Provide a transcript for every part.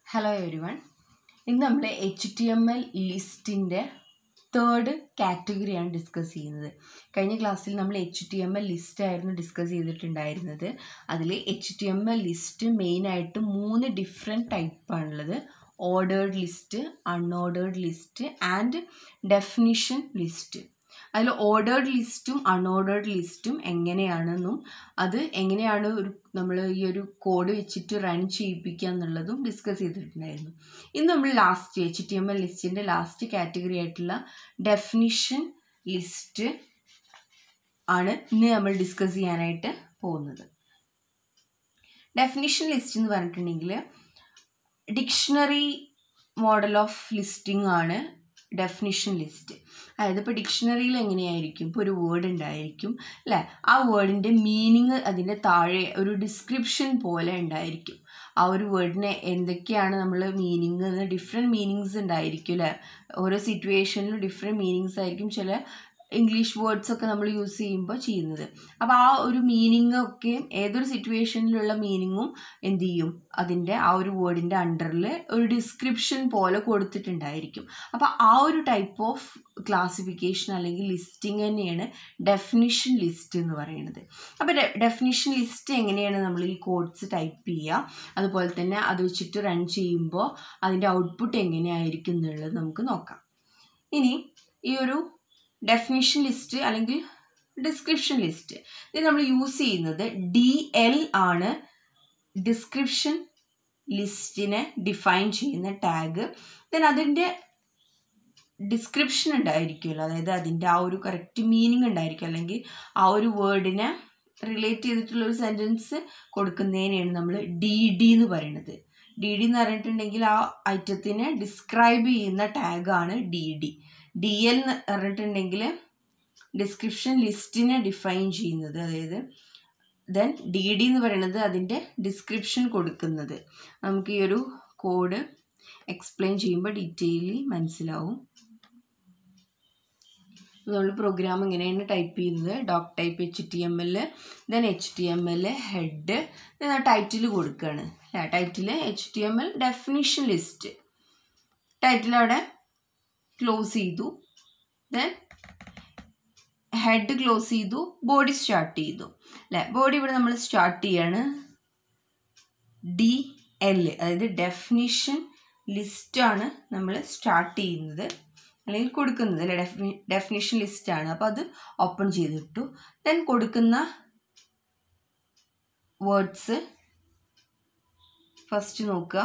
hello every one ഇന്ന് നമ്മൾ H T M L ലിസ്റ്റിൻ്റെ തേർഡ് കാറ്റഗറിയാണ് ഡിസ്കസ് ചെയ്യുന്നത് കഴിഞ്ഞ ക്ലാസ്സിൽ നമ്മൾ H T M L list ആയിരുന്നു ഡിസ്കസ് ചെയ്തിട്ടുണ്ടായിരുന്നത് അതിൽ H T M L list മെയിനായിട്ട് മൂന്ന് ഡിഫറെൻറ്റ് ടൈപ്പാണുള്ളത് ordered list unordered list and definition list അതിൽ ഓർഡേർഡ് ലിസ്റ്റും അൺഓർഡേർഡ് ലിസ്റ്റും എങ്ങനെയാണെന്നും അത് എങ്ങനെയാണ് ഒരു നമ്മൾ ഈ ഒരു കോഡ് വെച്ചിട്ട് റൺ ചെയ്യിപ്പിക്കുക എന്നുള്ളതും ഡിസ്കസ് ചെയ്തിട്ടുണ്ടായിരുന്നു ഇന്ന് നമ്മൾ last H T M L ലിസ്റ്റിൻ്റെ ലാസ്റ്റ് കാറ്റഗറി ആയിട്ടുള്ള ഡെഫിനിഷൻ ലിസ്റ്റ് ആണ് ഇന്ന് നമ്മൾ ഡിസ്കസ് ചെയ്യാനായിട്ട് പോകുന്നത് ഡെഫിനിഷൻ ലിസ്റ്റ് എന്ന് പറഞ്ഞിട്ടുണ്ടെങ്കിൽ ഡിക്ഷണറി മോഡൽ ഓഫ് ലിസ്റ്റിംഗ് ആണ് ഡെഫിനിഷൻ ലിസ്റ്റ് അതായത് ഇപ്പോൾ ഡിക്ഷണറിയിൽ എങ്ങനെയായിരിക്കും ഇപ്പോൾ ഒരു വേർഡ് ഉണ്ടായിരിക്കും അല്ലേ ആ വേർഡിൻ്റെ മീനിങ് അതിൻ്റെ താഴെ ഒരു ഡിസ്ക്രിപ്ഷൻ പോലെ ഉണ്ടായിരിക്കും ആ ഒരു വേർഡിന് എന്തൊക്കെയാണ് നമ്മൾ മീനിങ് ഡിഫറെൻറ്റ് മീനിങ്സ് ഉണ്ടായിരിക്കും അല്ലേ ഓരോ സിറ്റുവേഷനിലും ഡിഫറെൻറ്റ് മീനിങ്സ് ആയിരിക്കും ചില ഇംഗ്ലീഷ് വേർഡ്സ് ഒക്കെ നമ്മൾ യൂസ് ചെയ്യുമ്പോൾ ചെയ്യുന്നത് അപ്പോൾ ആ ഒരു മീനിങ് ഒക്കെ ഏതൊരു സിറ്റുവേഷനിലുള്ള മീനിങ്ങും എന്ത് ചെയ്യും അതിൻ്റെ ആ ഒരു വേർഡിൻ്റെ അണ്ടറിൽ ഒരു ഡിസ്ക്രിപ്ഷൻ പോലെ കൊടുത്തിട്ടുണ്ടായിരിക്കും അപ്പോൾ ആ ഒരു ടൈപ്പ് ഓഫ് ക്ലാസിഫിക്കേഷൻ അല്ലെങ്കിൽ ലിസ്റ്റിംഗ് തന്നെയാണ് ഡെഫിനിഷൻ ലിസ്റ്റ് എന്ന് പറയുന്നത് അപ്പോൾ ഡെഫിനിഷൻ ലിസ്റ്റ് എങ്ങനെയാണ് നമ്മൾ ഈ കോഡ്സ് ടൈപ്പ് ചെയ്യുക അതുപോലെ തന്നെ അത് വെച്ചിട്ട് റൺ ചെയ്യുമ്പോൾ അതിൻ്റെ ഔട്ട്പുട്ട് എങ്ങനെയായിരിക്കും എന്നുള്ളത് നമുക്ക് നോക്കാം ഇനി ഈ ഒരു ഡെഫിനിഷൻ ലിസ്റ്റ് അല്ലെങ്കിൽ ഡിസ്ക്രിപ്ഷൻ ലിസ്റ്റ് ഇത് നമ്മൾ യൂസ് ചെയ്യുന്നത് ഡി എൽ ആണ് ഡിസ്ക്രിപ്ഷൻ ലിസ്റ്റിനെ ഡിഫൈൻ ചെയ്യുന്ന ടാഗ് ദെൻ അതിൻ്റെ ഡിസ്ക്രിപ്ഷൻ ഉണ്ടായിരിക്കുമല്ലോ അതായത് അതിൻ്റെ ആ ഒരു കറക്റ്റ് മീനിങ് ഉണ്ടായിരിക്കും അല്ലെങ്കിൽ ആ ഒരു വേർഡിനെ റിലേറ്റ് ചെയ്തിട്ടുള്ള ഒരു സെൻറ്റൻസ് കൊടുക്കുന്നതിനെയാണ് നമ്മൾ ഡി ഡി എന്ന് പറയുന്നത് ഡി ഡി എന്ന് പറഞ്ഞിട്ടുണ്ടെങ്കിൽ ആ ഐറ്റത്തിനെ ഡിസ്ക്രൈബ് ചെയ്യുന്ന ടാഗാണ് ഡി ഡി ഡി എൽ എന്ന് പറഞ്ഞിട്ടുണ്ടെങ്കിൽ ഡിസ്ക്രിപ്ഷൻ ലിസ്റ്റിനെ ഡിഫൈൻ ചെയ്യുന്നത് അതായത് ദെൻ ഡി ഡി എന്ന് പറയുന്നത് അതിൻ്റെ ഡിസ്ക്രിപ്ഷൻ കൊടുക്കുന്നത് നമുക്ക് ഈ ഒരു കോഡ് എക്സ്പ്ലെയിൻ ചെയ്യുമ്പോൾ ഡീറ്റെയിലി മനസ്സിലാവും നമ്മൾ പ്രോഗ്രാം ഇങ്ങനെയാണ് ടൈപ്പ് ചെയ്യുന്നത് doc type H T M L then H T M L head then ആ ടൈറ്റിൽ കൊടുക്കുകയാണ് title H T M L definition list title അവിടെ ക്ലോസ് ചെയ്തു ദെൻ ഹെഡ് ക്ലോസ് ചെയ്തു ബോഡി സ്റ്റാർട്ട് ചെയ്തു അല്ലേ ബോഡി ഇവിടെ നമ്മൾ സ്റ്റാർട്ട് ചെയ്യാണ് ഡി എൽ അതായത് ഡെഫിനിഷൻ ലിസ്റ്റാണ് നമ്മൾ സ്റ്റാർട്ട് ചെയ്യുന്നത് അല്ലെങ്കിൽ കൊടുക്കുന്നത് അല്ലെ ഡെഫിനി ഡെഫിനിഷൻ ലിസ്റ്റാണ് അപ്പോൾ അത് ഓപ്പൺ ചെയ്തിട്ടു ദെൻ കൊടുക്കുന്ന വേർഡ്സ് ഫസ്റ്റ് നോക്കുക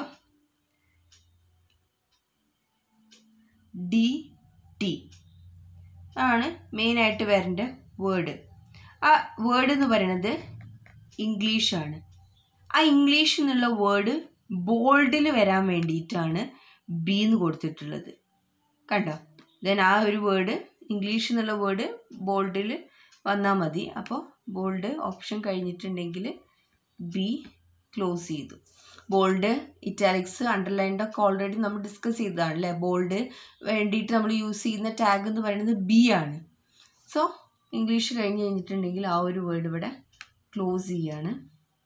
ഡി ടി ആണ് മെയിനായിട്ട് വരേണ്ട വേർഡ് ആ വേർഡ് എന്ന് പറയുന്നത് ഇംഗ്ലീഷാണ് ആ ഇംഗ്ലീഷ് എന്നുള്ള വേർഡ് ബോൾഡിൽ വരാൻ വേണ്ടിയിട്ടാണ് ബി എന്ന് കൊടുത്തിട്ടുള്ളത് കണ്ടോ ദെൻ ആ ഒരു വേർഡ് ഇംഗ്ലീഷ് എന്നുള്ള വേർഡ് ബോൾഡിൽ വന്നാൽ മതി അപ്പോൾ ബോൾഡ് ഓപ്ഷൻ കഴിഞ്ഞിട്ടുണ്ടെങ്കിൽ ബി ക്ലോസ് ചെയ്തു ബോൾഡ് ഇറ്റാലിക്സ് അണ്ടർലൈൻഡ് ഒക്കെ ഓൾറെഡി നമ്മൾ ഡിസ്കസ് ചെയ്തതാണ് അല്ലേ ബോൾഡ് വേണ്ടിയിട്ട് നമ്മൾ യൂസ് ചെയ്യുന്ന ടാഗ് എന്ന് പറയുന്നത് ബി ആണ് സോ ഇംഗ്ലീഷ് കഴിഞ്ഞ് കഴിഞ്ഞിട്ടുണ്ടെങ്കിൽ ആ ഒരു വേർഡ് ഇവിടെ ക്ലോസ് ചെയ്യാണ്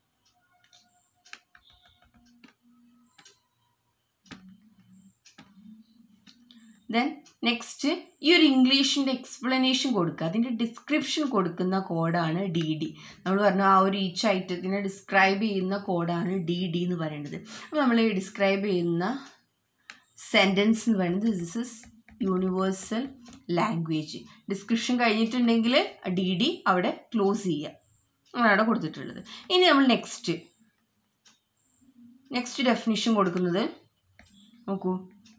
ദെൻ നെക്സ്റ്റ് ഈ ഒരു ഇംഗ്ലീഷിൻ്റെ എക്സ്പ്ലനേഷൻ കൊടുക്കുക അതിൻ്റെ ഡിസ്ക്രിപ്ഷൻ കൊടുക്കുന്ന കോഡാണ് ഡി ഡി നമ്മൾ പറഞ്ഞു ആ ഒരു ഈച്ച് ഐറ്റത്തിനെ ഡിസ്ക്രൈബ് ചെയ്യുന്ന കോഡാണ് ഡി ഡി എന്ന് പറയുന്നത് അപ്പോൾ നമ്മൾ ഈ ഡിസ്ക്രൈബ് ചെയ്യുന്ന സെൻറ്റൻസ് എന്ന് പറയുന്നത് this is universal language description കഴിഞ്ഞിട്ടുണ്ടെങ്കിൽ ഡി ഡി അവിടെ ക്ലോസ് ചെയ്യുക അങ്ങനെ അവിടെ കൊടുത്തിട്ടുള്ളത് ഇനി നമ്മൾ നെക്സ്റ്റ് നെക്സ്റ്റ് ഡെഫിനിഷൻ കൊടുക്കുന്നത് നോക്കൂ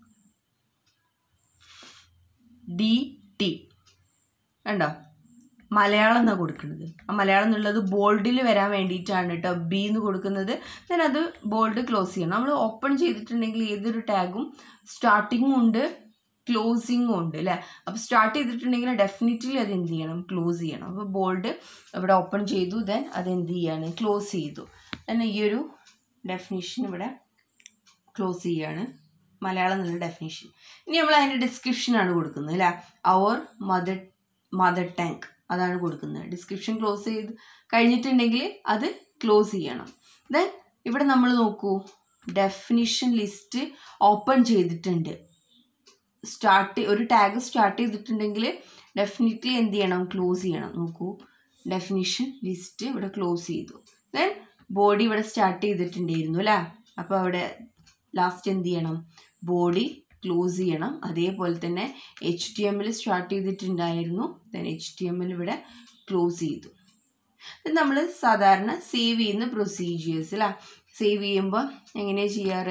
ഡി ടി കണ്ടോ മലയാളം എന്നാണ് കൊടുക്കുന്നത് ആ മലയാളം എന്നുള്ളത് ബോൾഡിൽ വരാൻ വേണ്ടിയിട്ടാണ് കേട്ടോ ബി എന്ന് കൊടുക്കുന്നത് ദെൻ അത് ബോൾഡ് ക്ലോസ് ചെയ്യണം നമ്മൾ ഓപ്പൺ ചെയ്തിട്ടുണ്ടെങ്കിൽ ഏതൊരു ടാഗും സ്റ്റാർട്ടിങ്ങും ഉണ്ട് ക്ലോസിങ്ങും ഉണ്ട് അല്ലേ അപ്പോൾ സ്റ്റാർട്ട് ചെയ്തിട്ടുണ്ടെങ്കിൽ ഡെഫിനറ്റ്ലി അത് എന്ത് ചെയ്യണം ക്ലോസ് ചെയ്യണം അപ്പോൾ ബോൾഡ് ഇവിടെ ഓപ്പൺ ചെയ്തു ദെൻ അത് എന്ത് ചെയ്യാണ് ക്ലോസ് ചെയ്തു ദെൻ ഈ ഒരു ഡെഫിനിഷൻ ഇവിടെ ക്ലോസ് ചെയ്യാണ് മലയാളം എന്നുള്ള ഡെഫിനേഷൻ ഇനി നമ്മൾ അതിൻ്റെ ഡിസ്ക്രിപ്ഷനാണ് കൊടുക്കുന്നത് അല്ലേ അവർ മദർ മദർ ടാങ്ക് അതാണ് കൊടുക്കുന്നത് ഡിസ്ക്രിപ്ഷൻ ക്ലോസ് ചെയ്ത് കഴിഞ്ഞിട്ടുണ്ടെങ്കിൽ അത് ക്ലോസ് ചെയ്യണം ദെൻ ഇവിടെ നമ്മൾ നോക്കൂ ഡെഫിനിഷൻ ലിസ്റ്റ് ഓപ്പൺ ചെയ്തിട്ടുണ്ട് സ്റ്റാർട്ട് ഒരു ടാഗ് സ്റ്റാർട്ട് ചെയ്തിട്ടുണ്ടെങ്കിൽ ഡെഫിനറ്റ്ലി എന്ത് ചെയ്യണം ക്ലോസ് ചെയ്യണം നോക്കൂ ഡെഫിനിഷൻ ലിസ്റ്റ് ഇവിടെ ക്ലോസ് ചെയ്തു ദെൻ ബോഡി ഇവിടെ സ്റ്റാർട്ട് ചെയ്തിട്ടുണ്ടായിരുന്നു അല്ലേ അപ്പോൾ അവിടെ ലാസ്റ്റ് എന്ത് ചെയ്യണം ബോഡി ക്ലോസ് ചെയ്യണം അതേപോലെ തന്നെ എച്ച് ടി എമ്മിൽ സ്റ്റാർട്ട് ചെയ്തിട്ടുണ്ടായിരുന്നു ദെൻ എച്ച് ടി എമ്മിൽ ഇവിടെ ക്ലോസ് ചെയ്തു നമ്മൾ സാധാരണ സേവ് ചെയ്യുന്ന പ്രൊസീജിയേഴ്സ് അല്ലേ സേവ് ചെയ്യുമ്പോൾ എങ്ങനെയാണ് ചെയ്യാറ്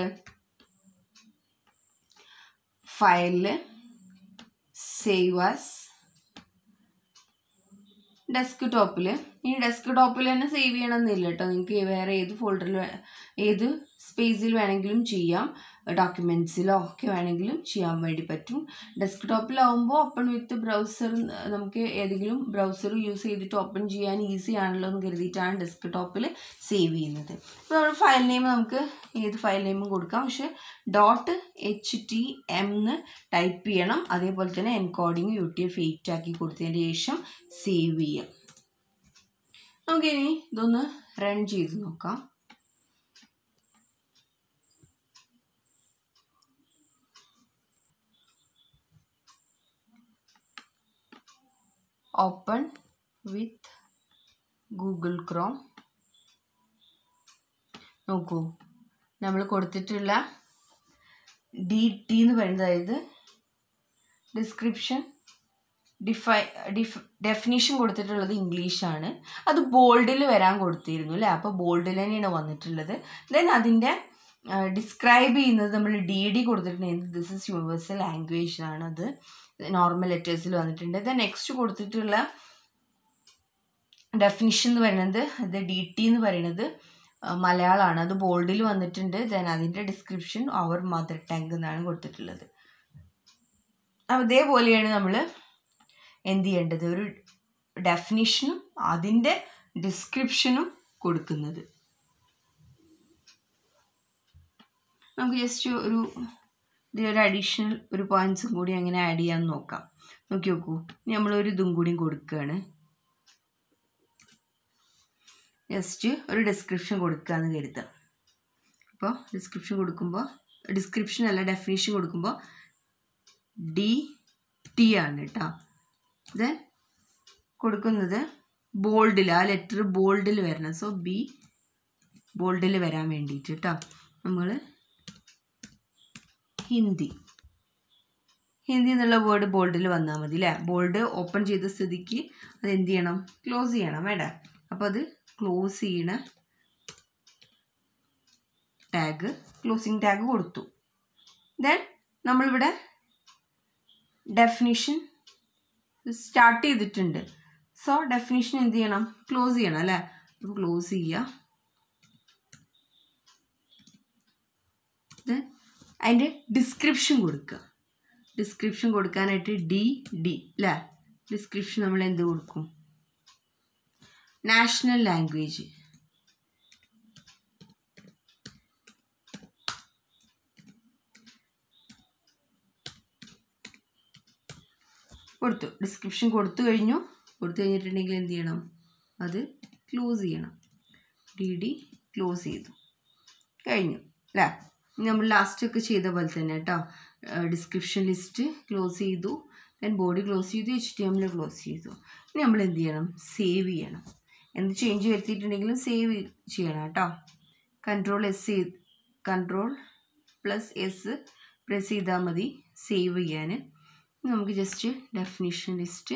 ഫയലിൽ സേവ് ആസ് ഡെസ്ക് ടോപ്പിൽ ഈ ഡെസ്ക് ടോപ്പിൽ തന്നെ സേവ് ചെയ്യണമെന്നില്ല കേട്ടോ നിങ്ങൾക്ക് വേറെ ഏത് ഫോൾഡറിൽ ഏത് സ്പേസിൽ വേണമെങ്കിലും ചെയ്യാം ഡോക്യുമെൻറ്റ്സിലോ ഒക്കെ വേണമെങ്കിലും ചെയ്യാൻ വേണ്ടി പറ്റും ഡെസ്ക് ടോപ്പിലാവുമ്പോൾ ഓപ്പൺ വിത്ത് ബ്രൗസർ നമുക്ക് ഏതെങ്കിലും ബ്രൗസർ യൂസ് ചെയ്തിട്ട് ഓപ്പൺ ചെയ്യാൻ ഈസി ആണല്ലോ എന്ന് കരുതിയിട്ടാണ് ഡെസ്ക് ടോപ്പിൽ സേവ് ചെയ്യുന്നത് അപ്പോൾ നമ്മൾ ഫയൽ നെയിം നമുക്ക് ഏത് ഫയൽ നെയിമും കൊടുക്കാം പക്ഷേ ഡോട്ട് എച്ച് ടി എം എന്ന് ടൈപ്പ് ചെയ്യണം അതേപോലെ തന്നെ encoding U T F eight ആക്കി കൊടുത്തതിന് ശേഷം സേവ് ചെയ്യാം നമുക്കിനി ഇതൊന്ന് റൺ ചെയ്ത് നോക്കാം ഓപ്പൺ വിത്ത് ഗൂഗിൾ ക്രോം നോക്കൂ നമ്മൾ കൊടുത്തിട്ടുള്ള ഡി ടി എന്ന് പറയുന്നത് അതായത് ഡിസ്ക്രിപ്ഷൻ ഡിഫൈ ഡിഫ് ഡെഫിനിഷൻ കൊടുത്തിട്ടുള്ളത് ഇംഗ്ലീഷാണ് അത് ബോൾഡിൽ വരാൻ കൊടുത്തിരുന്നു അല്ലേ അപ്പോൾ ബോൾഡിൽ തന്നെയാണ് വന്നിട്ടുള്ളത് ദെൻ അതിൻ്റെ ഡിസ്ക്രൈബ് ചെയ്യുന്നത് നമ്മൾ ഡി ഡി കൊടുത്തിട്ടുണ്ടെങ്കിൽ ദിസ് ഇസ് യൂണിവേഴ്സൽ ലാംഗ്വേജ് ആണ് അത് നോർമൽ ലെറ്റേഴ്സിൽ വന്നിട്ടുണ്ട് ദെൻ നെക്സ്റ്റ് കൊടുത്തിട്ടുള്ള ഡെഫിനിഷൻ എന്ന് പറയുന്നത് അത് ഡി ടി എന്ന് പറയുന്നത് മലയാളമാണ് അത് ബോൾഡിൽ വന്നിട്ടുണ്ട് ദെൻ അതിൻ്റെ ഡിസ്ക്രിപ്ഷൻ അവർ മദർ ടങ് എന്നാണ് കൊടുത്തിട്ടുള്ളത് അപ്പോൾ ഇതേപോലെയാണ് നമ്മൾ എന്ത് ചെയ്യേണ്ടത് ഒരു ഡെഫിനിഷനും അതിൻ്റെ ഡിസ്ക്രിപ്ഷനും കൊടുക്കുന്നത് നമുക്ക് ജസ്റ്റ് ഒരു ഇതിലൊരു അഡീഷണൽ ഒരു പോയിൻറ്റ്സും കൂടി അങ്ങനെ ആഡ് ചെയ്യാൻ നോക്കാം നോക്കി നോക്കൂ നമ്മളൊരു ഇതും കൂടിയും കൊടുക്കുകയാണ് ജസ്റ്റ് ഒരു ഡിസ്ക്രിപ്ഷൻ കൊടുക്കുകയെന്ന് കരുതാം അപ്പോൾ ഡിസ്ക്രിപ്ഷൻ കൊടുക്കുമ്പോൾ ഡിസ്ക്രിപ്ഷൻ അല്ല ഡെഫിനേഷൻ കൊടുക്കുമ്പോൾ ഡി ടി ആണ് കേട്ടോ ദെൻ കൊടുക്കുന്നത് ബോൾഡിൽ ആ ലെറ്റർ ബോൾഡിൽ വരണം സോ ബി ബോൾഡിൽ വരാൻ വേണ്ടിയിട്ട് കേട്ടോ നമ്മൾ ഹിന്ദി ഹിന്ദി എന്നുള്ള വേർഡ് ബോൾഡിൽ വന്നാൽ മതി അല്ലേ ബോൾഡ് ഓപ്പൺ ചെയ്ത സ്ഥിതിക്ക് അത് എന്ത് ചെയ്യണം ക്ലോസ് ചെയ്യണം വേണ്ട അപ്പോൾ അത് ക്ലോസ് ചെയ്യണ ടാഗ് ക്ലോസിങ് ടാഗ് കൊടുത്തു ദെൻ നമ്മളിവിടെ ഡെഫിനിഷൻ സ്റ്റാർട്ട് ചെയ്തിട്ടുണ്ട് സോ ഡെഫിനിഷൻ എന്ത് ചെയ്യണം ക്ലോസ് ചെയ്യണം അല്ലേ അപ്പോൾ ക്ലോസ് ചെയ്യുക ദെൻ അതിൻ്റെ ഡിസ്ക്രിപ്ഷൻ കൊടുക്കുക ഡിസ്ക്രിപ്ഷൻ കൊടുക്കാനായിട്ട് ഡി ഡി അല്ലേ ഡിസ്ക്രിപ്ഷൻ നമ്മൾ എന്ത് കൊടുക്കും നാഷണൽ ലാംഗ്വേജ് കൊടുത്തു ഡിസ്ക്രിപ്ഷൻ കൊടുത്തു കഴിഞ്ഞു കൊടുത്തു കഴിഞ്ഞിട്ടുണ്ടെങ്കിൽ എന്ത് ചെയ്യണം അത് ക്ലോസ് ചെയ്യണം ഡി ഡി ക്ലോസ് ചെയ്തു കഴിഞ്ഞു അല്ലേ നമ്മൾ ലാസ്റ്റൊക്കെ ചെയ്ത പോലെ തന്നെ കേട്ടോ ഡിസ്ക്രിപ്ഷൻ ലിസ്റ്റ് ക്ലോസ് ചെയ്തു ദെൻ ബോഡി ക്ലോസ് ചെയ്തു എച്ച് ടി എമ്മിൽ ക്ലോസ് ചെയ്തു ഇനി നമ്മൾ എന്ത് ചെയ്യണം സേവ് ചെയ്യണം എന്ത് ചേഞ്ച് വരുത്തിയിട്ടുണ്ടെങ്കിലും സേവ് ചെയ്യണം കേട്ടോ കൺട്രോൾ എസ് ചെയ്ത് കൺട്രോൾ പ്ലസ് എസ് പ്രസ് ചെയ്താൽ മതി സേവ് ചെയ്യാൻ നമുക്ക് just definition list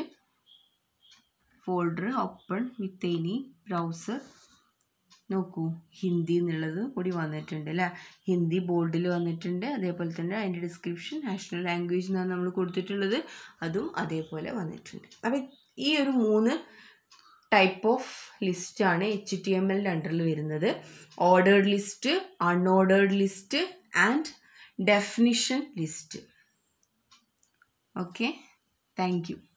folder open with any browser നോക്കൂ ഹിന്ദി എന്നുള്ളത് കൂടി വന്നിട്ടുണ്ട് അല്ലേ ഹിന്ദി ബോർഡിൽ വന്നിട്ടുണ്ട് അതേപോലെ തന്നെ അതിൻ്റെ ഡിസ്ക്രിപ്ഷൻ നാഷണൽ ലാംഗ്വേജ് എന്നാണ് നമ്മൾ കൊടുത്തിട്ടുള്ളത് അതും അതേപോലെ വന്നിട്ടുണ്ട് അപ്പം ഈ ഒരു മൂന്ന് ടൈപ്പ് ഓഫ് ലിസ്റ്റാണ് എച്ച് ടി എം എല്ലിൻ്റെ അണ്ടറിൽ വരുന്നത് ordered list unordered list and definition list okay thank U